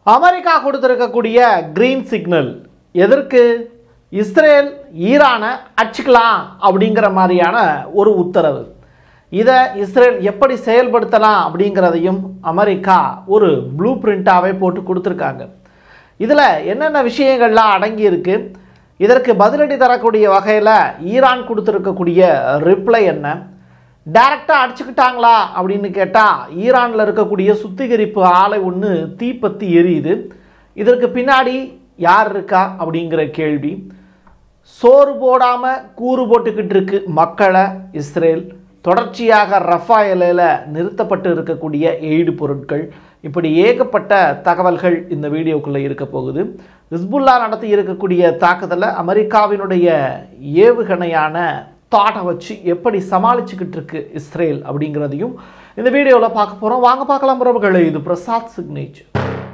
America கொடுத்திருக்கக்கூடிய green signal எதற்கு Israel ஈரானை அடிச்சுக்கலாம் அப்படிங்கிற மாதிரியான ஒரு உத்தரவு இதை இஸ்ரேல் எப்படி செயல்படுத்தலாம் அப்படிங்கிறதையும் அமெரிக்கா ஒரு ப்ளூ பிரிண்ட்டாகவே போட்டு கொடுத்துருக்காங்க இதில் என்னென்ன விஷயங்கள்லாம் அடங்கி இருக்கு இதற்கு பதிலடி தரக்கூடிய வகையில் ஈரான் கொடுத்துருக்கக்கூடிய ரிப்ளை என்ன டைரக்டாக அடிச்சுக்கிட்டாங்களா அப்படின்னு கேட்டால் ஈரானில் இருக்கக்கூடிய சுத்திகரிப்பு ஆலை ஒன்று தீப்பத்தி எரியுது இதற்கு பின்னாடி யார் இருக்கா அப்படிங்கிற கேள்வி சோறு போடாமல் கூறு போட்டுக்கிட்டு இருக்கு மக்களை இஸ்ரேல் தொடர்ச்சியாக ரஃபாயலில் நிறுத்தப்பட்டு இருக்கக்கூடிய எய்டு பொருட்கள் இப்படி ஏகப்பட்ட தகவல்கள் இந்த வீடியோக்குள்ளே இருக்க போகுது ஹிஸ்புல்லா நடத்தி இருக்கக்கூடிய தாக்குதலை அமெரிக்காவினுடைய ஏவுகணையான தாட்டை வச்சு எப்படி சமாளிச்சுக்கிட்டு இருக்கு இஸ்ரேல் அப்படிங்கிறதையும் இந்த வீடியோவில் பார்க்க போகிறோம் வாங்க பார்க்கலாம் உறவுகளே இது பிரசாத் சிக்னேச்சர்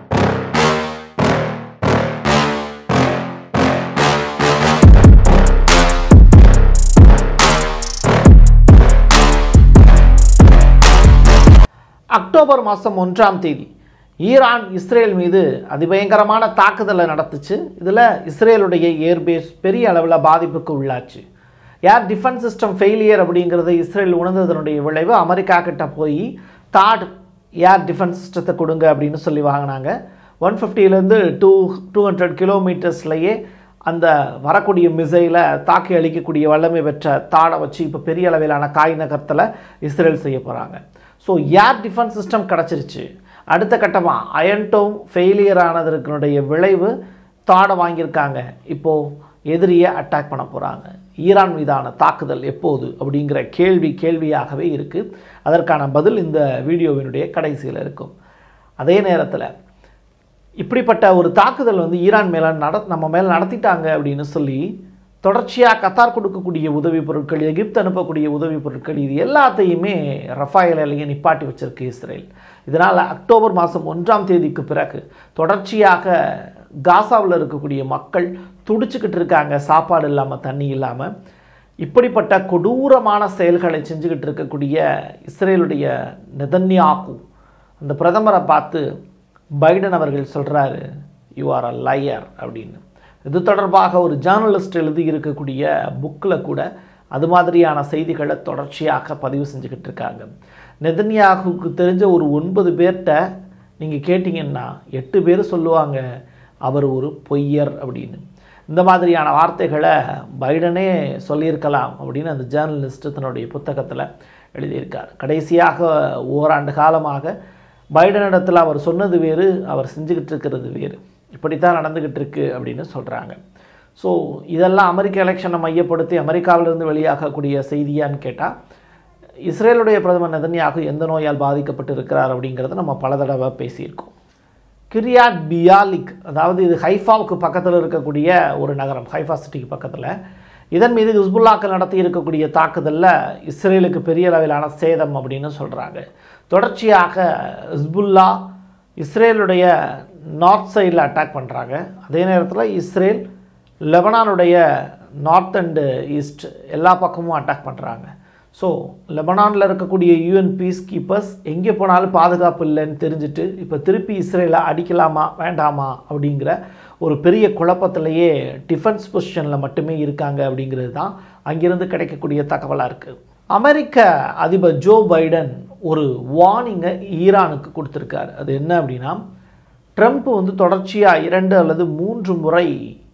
அக்டோபர் மாதம் ஒன்றாம் தேதி ஈரான் இஸ்ரேல் மீது அதிபயங்கரமான தாக்குதலை நடத்துச்சு இதில் இஸ்ரேலுடைய ஏர்பேஸ் பெரிய அளவில் பாதிப்புக்கு உள்ளாச்சு ஏர் டிஃபென்ஸ் சிஸ்டம் ஃபெயிலியர் அப்படிங்கிறத இஸ்ரேல் உணர்ந்ததனுடைய விளைவு அமெரிக்கா கிட்ட போய் தாட் ஏர் டிஃபென்ஸ் சிஸ்டத்தை கொடுங்க அப்படின்னு சொல்லி வாங்கினாங்க ஒன் ஃபிஃப்டிலேருந்து டூ டூ ஹண்ட்ரட் கிலோமீட்டர்ஸ்லையே அந்த வரக்கூடிய மிசைலை தாக்கி அழிக்கக்கூடிய வல்லமை பெற்ற தாடை வச்சு இப்போ பெரிய அளவிலான காய் நகரத்தில் இஸ்ரேல் செய்ய போகிறாங்க ஸோ ஏர் டிஃபென்ஸ் சிஸ்டம் கிடச்சிருச்சு அடுத்த கட்டமாக அயன்டோம் ஃபெயிலியர் ஆனதற்குனுடைய விளைவு தாடை வாங்கியிருக்காங்க இப்போது எதிரியை அட்டாக் பண்ண போகிறாங்க ஈரான் மீதான தாக்குதல் எப்போது அப்படிங்கிற கேள்வி கேள்வியாகவே இருக்குது அதற்கான பதில் இந்த வீடியோவினுடைய கடைசியில் இருக்கும் அதே நேரத்தில் இப்படிப்பட்ட ஒரு தாக்குதல் வந்து ஈரான் மேலே நட நம்ம மேலே நடத்திட்டாங்க அப்படின்னு சொல்லி தொடர்ச்சியாக கத்தார் கொடுக்கக்கூடிய உதவி பொருட்கள் எகிப்து அனுப்பக்கூடிய உதவி பொருட்கள் இது எல்லாத்தையுமே ரஃபாயலையே நிப்பாட்டி வச்சிருக்கு இஸ்ரேல் இதனால் அக்டோபர் மாதம் ஒன்றாம் தேதிக்கு பிறகு தொடர்ச்சியாக காசாவில் இருக்கக்கூடிய மக்கள் துடிச்சுக்கிட்டு இருக்காங்க சாப்பாடு இல்லாமல் தண்ணி இல்லாமல் இப்படிப்பட்ட கொடூரமான செயல்களை செஞ்சுக்கிட்டு இருக்கக்கூடிய இஸ்ரேலுடைய நெதன்யாகு அந்த பிரதமரை பார்த்து பைடன் அவர்கள் சொல்கிறாரு யூ ஆர் அ லையர் அப்படின்னு இது தொடர்பாக ஒரு ஜேர்னலிஸ்ட் எழுதி இருக்கக்கூடிய புக்கில் கூட அது மாதிரியான செய்திகளை தொடர்ச்சியாக பதிவு செஞ்சுக்கிட்டு இருக்காங்க நெதன்யாகுக்கு தெரிஞ்ச ஒரு ஒன்பது பேர்கிட்ட நீங்கள் கேட்டிங்கன்னா எட்டு பேர் சொல்லுவாங்க அவர் ஒரு பொய்யர் அப்படின்னு இந்த மாதிரியான வார்த்தைகளை பைடனே சொல்லியிருக்கலாம் அப்படின்னு அந்த ஜேர்னலிஸ்ட் தன்னுடைய புத்தகத்தில் எழுதியிருக்கார் கடைசியாக ஓராண்டு காலமாக பைடனிடத்தில் அவர் சொன்னது வேறு அவர் செஞ்சுக்கிட்டு இருக்கிறது வேறு இப்படித்தான் நடந்துக்கிட்டு இருக்கு அப்படின்னு சொல்கிறாங்க ஸோ இதெல்லாம் அமெரிக்க எலெக்ஷனை மையப்படுத்தி அமெரிக்காவிலிருந்து வெளியாகக்கூடிய செய்தியான்னு கேட்டால் இஸ்ரேலுடைய பிரதமர் நெதன்யாகு எந்த நோயால் பாதிக்கப்பட்டு இருக்கிறார் அப்படிங்கிறத நம்ம பல தடவை பேசியிருக்கோம் கிரியாட் பியாலிக் அதாவது இது ஹைஃபாவுக்கு பக்கத்தில் இருக்கக்கூடிய ஒரு நகரம் ஹைஃபா சிட்டிக்கு பக்கத்தில் இதன் மீது ஹிஸ்புல்லாக்கள் நடத்தி இருக்கக்கூடிய தாக்குதலில் இஸ்ரேலுக்கு பெரிய அளவிலான சேதம் அப்படின்னு சொல்கிறாங்க தொடர்ச்சியாக ஹிஸ்புல்லா இஸ்ரேலுடைய நார்த் சைடில் அட்டாக் பண்ணுறாங்க அதே நேரத்தில் இஸ்ரேல் லெபனானுடைய நார்த் அண்டு ஈஸ்ட் எல்லா பக்கமும் அட்டாக் பண்ணுறாங்க ஸோ லெபனானில் இருக்கக்கூடிய யூஎன் பீஸ் கீப்பர்ஸ் எங்கே போனாலும் பாதுகாப்பு இல்லைன்னு தெரிஞ்சுட்டு இப்போ திருப்பி இஸ்ரேலை அடிக்கலாமா வேண்டாமா அப்படிங்கிற ஒரு பெரிய குழப்பத்திலேயே டிஃபென்ஸ் பொசிஷனில் மட்டுமே இருக்காங்க அப்படிங்கிறது தான் அங்கிருந்து கிடைக்கக்கூடிய தகவலாக இருக்குது அமெரிக்க அதிபர் ஜோ பைடன் ஒரு வார்னிங்கை ஈரானுக்கு கொடுத்துருக்காரு அது என்ன அப்படின்னா ட்ரம்ப் வந்து தொடர்ச்சியாக இரண்டு அல்லது மூன்று முறை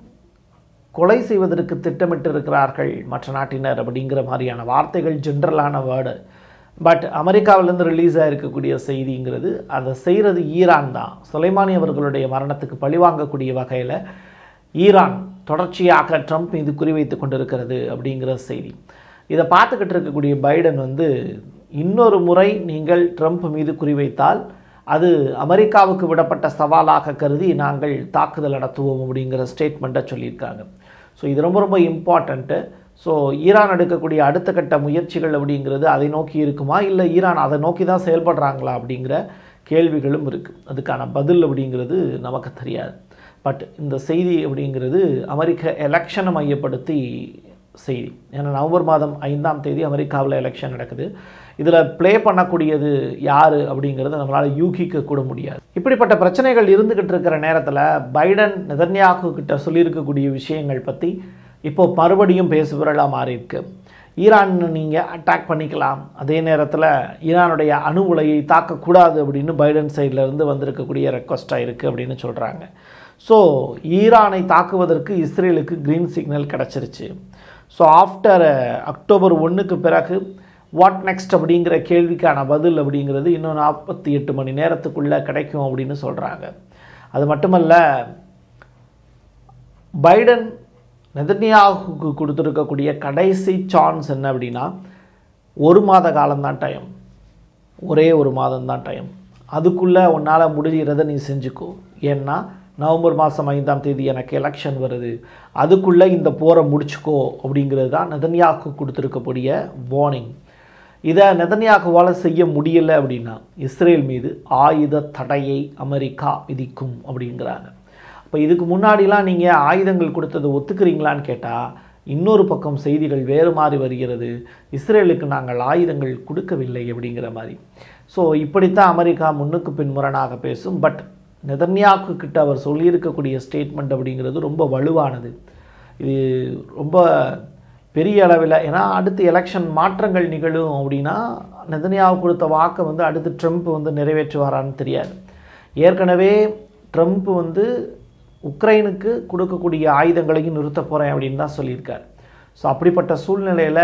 கொலை செய்வதற்கு திட்டமிட்டு இருக்கிறார்கள் மற்ற நாட்டினர் அப்படிங்கிற மாதிரியான வார்த்தைகள் ஜென்ரலான வேர்டு பட் அமெரிக்காவிலேருந்து ரிலீஸ் ஆகிருக்கக்கூடிய செய்திங்கிறது அதை செய்கிறது ஈரான் தான் சுலைமானி அவர்களுடைய மரணத்துக்கு பழிவாங்கக்கூடிய வகையில் ஈரான் தொடர்ச்சியாக ட்ரம்ப் மீது குறிவைத்து கொண்டிருக்கிறது அப்படிங்கிற செய்தி இதை பார்த்துக்கிட்டு இருக்கக்கூடிய பைடன் வந்து இன்னொரு முறை நீங்கள் ட்ரம்ப் மீது குறிவைத்தால் அது அமெரிக்காவுக்கு விடப்பட்ட சவாலாக கருதி நாங்கள் தாக்குதல் நடத்துவோம் அப்படிங்கிற ஸ்டேட்மெண்ட்டை சொல்லியிருக்காங்க ஸோ இது ரொம்ப ரொம்ப இம்பார்ட்டண்ட்டு ஸோ ஈரான் எடுக்கக்கூடிய அடுத்த கட்ட முயற்சிகள் அப்படிங்கிறது அதை நோக்கி இருக்குமா இல்லை ஈரான் அதை நோக்கி தான் செயல்படுறாங்களா அப்படிங்கிற கேள்விகளும் இருக்குது அதுக்கான பதில் அப்படிங்கிறது நமக்கு தெரியாது பட் இந்த செய்தி அப்படிங்கிறது அமெரிக்க எலெக்ஷனை மையப்படுத்தி செய்தி ஏன்னா நவம்பர் மாதம் ஐந்தாம் தேதி அமெரிக்காவில் எலெக்ஷன் நடக்குது இதில் ப்ளே பண்ணக்கூடியது யார் அப்படிங்கிறத நம்மளால் யூகிக்க கூட முடியாது இப்படிப்பட்ட பிரச்சனைகள் இருந்துக்கிட்டு இருக்கிற நேரத்தில் பைடன் நெதன்யாகு கிட்ட சொல்லியிருக்கக்கூடிய விஷயங்கள் பற்றி இப்போ மறுபடியும் பேசுபொருளாக மாறி இருக்கு ஈரான் நீங்கள் அட்டாக் பண்ணிக்கலாம் அதே நேரத்தில் ஈரானுடைய அணு உலையை தாக்கக்கூடாது அப்படின்னு பைடன் சைடில் இருந்து வந்திருக்கக்கூடிய ரெக்வஸ்ட்டாக இருக்குது அப்படின்னு சொல்கிறாங்க ஸோ ஈரானை தாக்குவதற்கு இஸ்ரேலுக்கு க்ரீன் சிக்னல் கிடச்சிருச்சு ஸோ ஆஃப்டர் அக்டோபர் ஒன்றுக்கு பிறகு வாட் நெக்ஸ்ட் அப்படிங்கிற கேள்விக்கான பதில் அப்படிங்கிறது இன்னும் நாற்பத்தி எட்டு மணி நேரத்துக்குள்ளே கிடைக்கும் அப்படின்னு சொல்கிறாங்க அது மட்டுமல்ல பைடன் நெதன்யாகுக்கு கொடுத்துருக்கக்கூடிய கடைசி சான்ஸ் என்ன அப்படின்னா ஒரு மாத காலம்தான் டைம் ஒரே ஒரு மாதம் தான் டைம் அதுக்குள்ளே உன்னால் முடிகிறத நீ செஞ்சுக்கோ ஏன்னா நவம்பர் மாதம் ஐந்தாம் தேதி எனக்கு எலெக்ஷன் வருது அதுக்குள்ளே இந்த போரை முடிச்சுக்கோ அப்படிங்கிறது தான் நெதன்யாக்கு கொடுத்துருக்கக்கூடிய வார்னிங் இதை நெதன்யாகுவால் செய்ய முடியலை அப்படின்னா இஸ்ரேல் மீது ஆயுத தடையை அமெரிக்கா விதிக்கும் அப்படிங்கிறாங்க அப்போ இதுக்கு முன்னாடிலாம் நீங்கள் ஆயுதங்கள் கொடுத்ததை ஒத்துக்கிறீங்களான்னு கேட்டால் இன்னொரு பக்கம் செய்திகள் வேறு மாதிரி வருகிறது இஸ்ரேலுக்கு நாங்கள் ஆயுதங்கள் கொடுக்கவில்லை அப்படிங்கிற மாதிரி ஸோ இப்படித்தான் அமெரிக்கா முன்னுக்கு பின்முரணாக பேசும் பட் நெதன்யாக்கு கிட்ட அவர் சொல்லியிருக்கக்கூடிய ஸ்டேட்மெண்ட் அப்படிங்கிறது ரொம்ப வலுவானது இது ரொம்ப பெரிய அளவில் ஏன்னா அடுத்து எலெக்ஷன் மாற்றங்கள் நிகழும் அப்படின்னா நெதன்யாவு கொடுத்த வாக்கை வந்து அடுத்து ட்ரம்ப் வந்து நிறைவேற்றுவாரான்னு தெரியாது ஏற்கனவே ட்ரம்ப் வந்து உக்ரைனுக்கு கொடுக்கக்கூடிய ஆயுதங்களையும் நிறுத்த போகிறேன் அப்படின்னு தான் சொல்லியிருக்கார் ஸோ அப்படிப்பட்ட சூழ்நிலையில்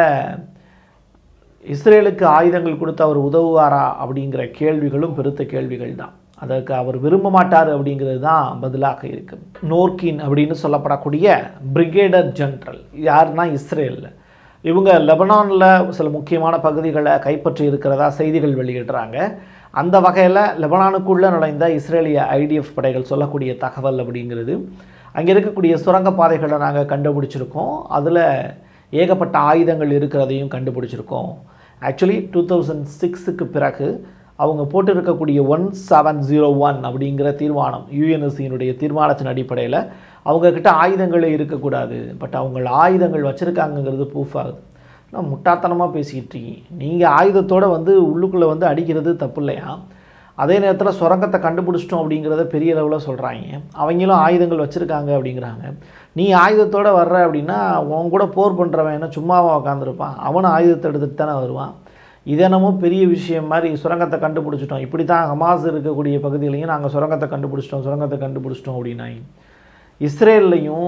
இஸ்ரேலுக்கு ஆயுதங்கள் கொடுத்து அவர் உதவுவாரா அப்படிங்கிற கேள்விகளும் பெருத்த கேள்விகள் தான் அதற்கு அவர் விரும்ப மாட்டார் அப்படிங்கிறது தான் பதிலாக இருக்கு நோர்கின் அப்படின்னு சொல்லப்படக்கூடிய பிரிகேடர் ஜெனரல் யாருன்னா இஸ்ரேலில் இவங்க லெபனானில் சில முக்கியமான பகுதிகளை கைப்பற்றி இருக்கிறதா செய்திகள் வெளியிடுறாங்க அந்த வகையில் லெபனானுக்குள்ளே நுழைந்த இஸ்ரேலிய ஐடிஎஃப் படைகள் சொல்லக்கூடிய தகவல் அப்படிங்கிறது அங்கே இருக்கக்கூடிய சுரங்கப்பாதைகளை நாங்கள் கண்டுபிடிச்சிருக்கோம் அதில் ஏகப்பட்ட ஆயுதங்கள் இருக்கிறதையும் கண்டுபிடிச்சிருக்கோம் ஆக்சுவலி டூ தௌசண்ட் சிக்ஸுக்கு பிறகு அவங்க போட்டிருக்கக்கூடிய ஒன் செவன் ஜீரோ ஒன் அப்படிங்கிற தீர்மானம் யூஎன்எஸ்சியினுடைய தீர்மானத்தின் அடிப்படையில் அவங்கக்கிட்ட ஆயுதங்களே இருக்கக்கூடாது பட் அவங்க ஆயுதங்கள் வச்சுருக்காங்கங்கிறது ப்ரூஃப் ஆகுது நான் முட்டாத்தனமாக பேசிக்கிட்டு இருக்கீங்க நீங்கள் ஆயுதத்தோடு வந்து உள்ளுக்குள்ளே வந்து அடிக்கிறது தப்பு இல்லையா அதே நேரத்தில் சுரங்கத்தை கண்டுபிடிச்சிட்டோம் அப்படிங்கிறத பெரிய அளவில் சொல்கிறாங்க அவங்களும் ஆயுதங்கள் வச்சுருக்காங்க அப்படிங்கிறாங்க நீ ஆயுதத்தோடு வர்ற அப்படின்னா உன் கூட போர் பண்ணுறவன் என்ன சும்மாவாக உட்காந்துருப்பான் அவனும் ஆயுதத்தை எடுத்துகிட்டு தானே வருவான் இதென்னமோ பெரிய விஷயம் மாதிரி சுரங்கத்தை கண்டுபிடிச்சிட்டோம் இப்படி தான் ஹமாஸ் இருக்கக்கூடிய பகுதிகளையும் நாங்கள் சுரங்கத்தை கண்டுபிடிச்சிட்டோம் சுரங்கத்தை கண்டுபிடிச்சிட்டோம் அப்படின்னாங்க இஸ்ரேல்லையும்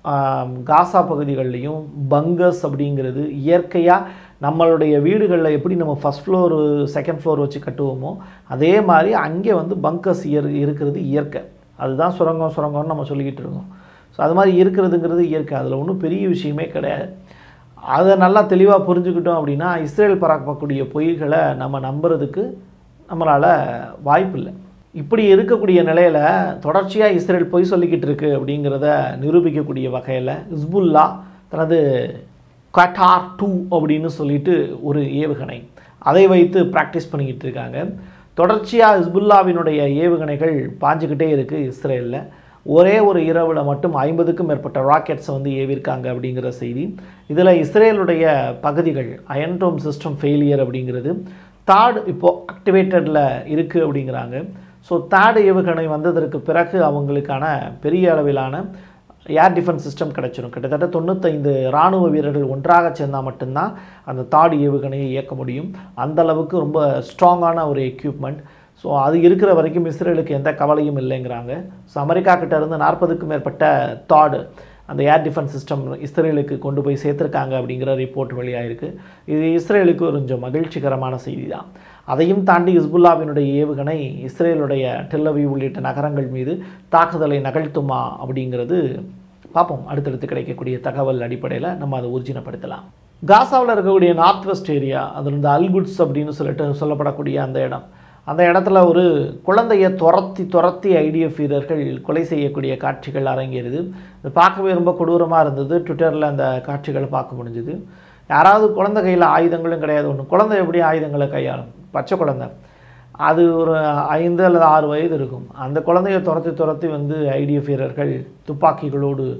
காசா பகுதிகள்லையும் பங்கர்ஸ் அப்படிங்கிறது இயற்கையாக நம்மளுடைய வீடுகளில் எப்படி நம்ம ஃபஸ்ட் ஃப்ளோர் செகண்ட் ஃப்ளோர் வச்சு கட்டுவோமோ அதே மாதிரி அங்கே வந்து பங்கர்ஸ் இயற் இருக்கிறது இயற்கை அதுதான் சுரங்கம் சுரங்கம்னு நம்ம சொல்லிக்கிட்டு இருக்கோம் ஸோ அது மாதிரி இருக்கிறதுங்கிறது இயற்கை அதில் ஒன்றும் பெரிய விஷயமே கிடையாது அதை நல்லா தெளிவாக புரிஞ்சுக்கிட்டோம் அப்படின்னா இஸ்ரேல் பரப்பக்கூடிய பொய்களை நம்ம நம்புறதுக்கு நம்மளால் வாய்ப்பு இல்லை இப்படி இருக்கக்கூடிய நிலையில் தொடர்ச்சியாக இஸ்ரேல் பொய் சொல்லிக்கிட்டு இருக்கு அப்படிங்கிறத நிரூபிக்கக்கூடிய வகையில் ஹிஸ்புல்லா தனது கட்டார் டூ அப்படின்னு சொல்லிட்டு ஒரு ஏவுகணை அதை வைத்து ப்ராக்டிஸ் பண்ணிக்கிட்டு இருக்காங்க தொடர்ச்சியாக ஹிஸ்புல்லாவினுடைய ஏவுகணைகள் பாஞ்சுக்கிட்டே இருக்குது இஸ்ரேலில் ஒரே ஒரு இரவில் மட்டும் ஐம்பதுக்கும் மேற்பட்ட ராக்கெட்ஸை வந்து ஏவிருக்காங்க அப்படிங்கிற செய்தி இதில் இஸ்ரேலுடைய பகுதிகள் அயன்டோம் சிஸ்டம் ஃபெயிலியர் அப்படிங்கிறது தார்டு இப்போது ஆக்டிவேட்டடில் இருக்குது அப்படிங்கிறாங்க ஸோ தார்டு ஏவுகணை வந்ததற்கு பிறகு அவங்களுக்கான பெரிய அளவிலான ஏர் டிஃபென்ஸ் சிஸ்டம் கிடச்சிரும் கிட்டத்தட்ட தொண்ணூத்தைந்து இராணுவ வீரர்கள் ஒன்றாக சேர்ந்தால் மட்டும்தான் அந்த தாடு ஏவுகணையை இயக்க முடியும் அந்த அளவுக்கு ரொம்ப ஸ்ட்ராங்கான ஒரு எக்யூப்மெண்ட் ஸோ அது இருக்கிற வரைக்கும் இஸ்ரேலுக்கு எந்த கவலையும் இல்லைங்கிறாங்க ஸோ அமெரிக்கா கிட்ட இருந்து நாற்பதுக்கும் மேற்பட்ட தாடு அந்த ஏர் டிஃபென்ஸ் சிஸ்டம் இஸ்ரேலுக்கு கொண்டு போய் சேர்த்துருக்காங்க அப்படிங்கிற ரிப்போர்ட் வெளியாயிருக்கு இது இஸ்ரேலுக்கு கொஞ்சம் மகிழ்ச்சிகரமான செய்தி தான் அதையும் தாண்டி ஹிஸ்புல்லாவினுடைய ஏவுகணை இஸ்ரேலுடைய டெல்லவி உள்ளிட்ட நகரங்கள் மீது தாக்குதலை நகழ்த்துமா அப்படிங்கிறது பார்ப்போம் அடுத்தடுத்து கிடைக்கக்கூடிய தகவல் அடிப்படையில் நம்ம அதை ஊர்ஜினப்படுத்தலாம் காசாவில் இருக்கக்கூடிய நார்த் வெஸ்ட் ஏரியா அதில் இந்த அல்குட்ஸ் அப்படின்னு சொல்லிட்டு சொல்லப்படக்கூடிய அந்த இடம் அந்த இடத்துல ஒரு குழந்தையை துரத்தி துரத்தி ஐடிஎஃப் வீரர்கள் கொலை செய்யக்கூடிய காட்சிகள் அரங்கேறுது இது பார்க்கவே ரொம்ப கொடூரமாக இருந்தது ட்விட்டரில் அந்த காட்சிகளை பார்க்க முடிஞ்சுது யாராவது குழந்தை கையில் ஆயுதங்களும் கிடையாது ஒன்று குழந்தை எப்படி ஆயுதங்களை கையாளும் பச்சை குழந்தை அது ஒரு ஐந்து அல்லது ஆறு வயது இருக்கும் அந்த குழந்தைய துரத்தி துரத்தி வந்து ஐடிஎஃப் வீரர்கள் துப்பாக்கிகளோடு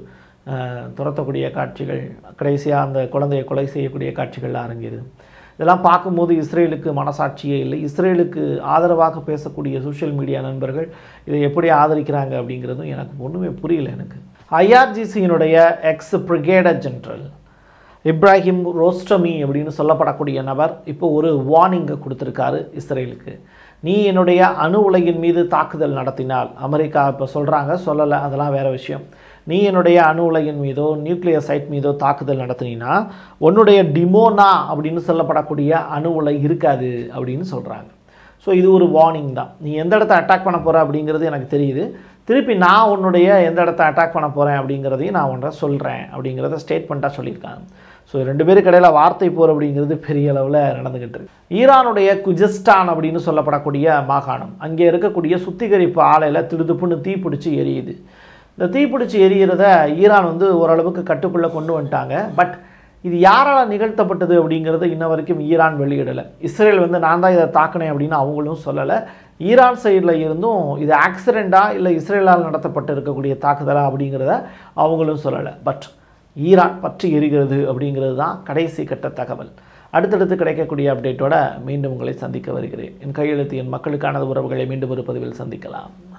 அஹ், துரத்தக்கூடிய காட்சிகள் கடைசியாக அந்த குழந்தையை கொலை செய்யக்கூடிய காட்சிகள் அரங்கேறுது இதெல்லாம் பார்க்கும்போது இஸ்ரேலுக்கு மனசாட்சியே இல்லை இஸ்ரேலுக்கு ஆதரவாக பேசக்கூடிய சோஷியல் மீடியா நண்பர்கள் இதை எப்படி ஆதரிக்கிறாங்க அப்படிங்கிறதும் எனக்கு ஒன்றுமே புரியல எனக்கு ஐஆர்ஜிசியினுடைய ex brigadier general Ibrahim Rostami அப்படின்னு சொல்லப்படக்கூடிய நபர் இப்போ ஒரு வார்னிங்கை கொடுத்துருக்காரு இஸ்ரேலுக்கு நீ என்னுடைய அணு உலையின் மீது தாக்குதல் நடத்தினால் அமெரிக்கா இப்போ சொல்கிறாங்க சொல்லலை அதெல்லாம் வேறு விஷயம் நீ என்னுடைய அணு உலையின் மீதோ நியூக்ளியர் சைட் மீதோ தாக்குதல் நடத்தினீன்னா உன்னுடைய டிமோனா அப்படின்னு சொல்லப்படக்கூடிய அணு உலை இருக்காது அப்படின்னு சொல்கிறாங்க ஸோ இது ஒரு வார்னிங் தான் நீ எந்த இடத்த அட்டாக் பண்ண போகிற அப்படிங்கிறது எனக்கு தெரியுது திருப்பி நான் உன்னுடைய எந்த இடத்த அட்டாக் பண்ண போகிறேன் அப்படிங்கிறதையும் நான் ஒன்றை சொல்கிறேன் அப்படிங்கிறத ஸ்டேட்மெண்ட்டாக சொல்லியிருக்காங்க ஸோ ரெண்டு பேருக்கு இடையில வார்த்தை போர் அப்படிங்கிறது பெரிய அளவில் நடந்துக்கிட்டு இருக்கு ஈரானுடைய குஜிஸ்டான் அப்படின்னு சொல்லப்படக்கூடிய மாகாணம் அங்கே இருக்கக்கூடிய சுத்திகரிப்பு ஆலையில் திடுதுப்புன்னு தீப்பிடிச்சு எரியுது இந்த தீப்பிடிச்சு எரியிறத ஈரான் வந்து ஓரளவுக்கு கட்டுக்குள்ளே கொண்டு வந்துட்டாங்க பட் இது யாரால் நிகழ்த்தப்பட்டது அப்படிங்கிறது இன்ன வரைக்கும் ஈரான் வெளியிடலை இஸ்ரேல் வந்து நான் தான் இதை தாக்கினேன் அப்படின்னு அவங்களும் சொல்லலை ஈரான் சைடில் இருந்தும் இது ஆக்சிடெண்ட்டா இல்லை இஸ்ரேலால் நடத்தப்பட்டு இருக்கக்கூடிய தாக்குதலா அப்படிங்கிறத அவங்களும் சொல்லலை பட் ஈரான் பற்றி எரிகிறது அப்படிங்கிறது தான் கடைசி கட்ட தகவல் அடுத்தடுத்து கிடைக்கக்கூடிய அப்டேட்டோட மீண்டும் உங்களை சந்திக்க வருகிறேன் என் கையெழுத்து என் மக்களுக்கான உறவுகளை மீண்டும் ஒரு பதிவில் சந்திக்கலாம்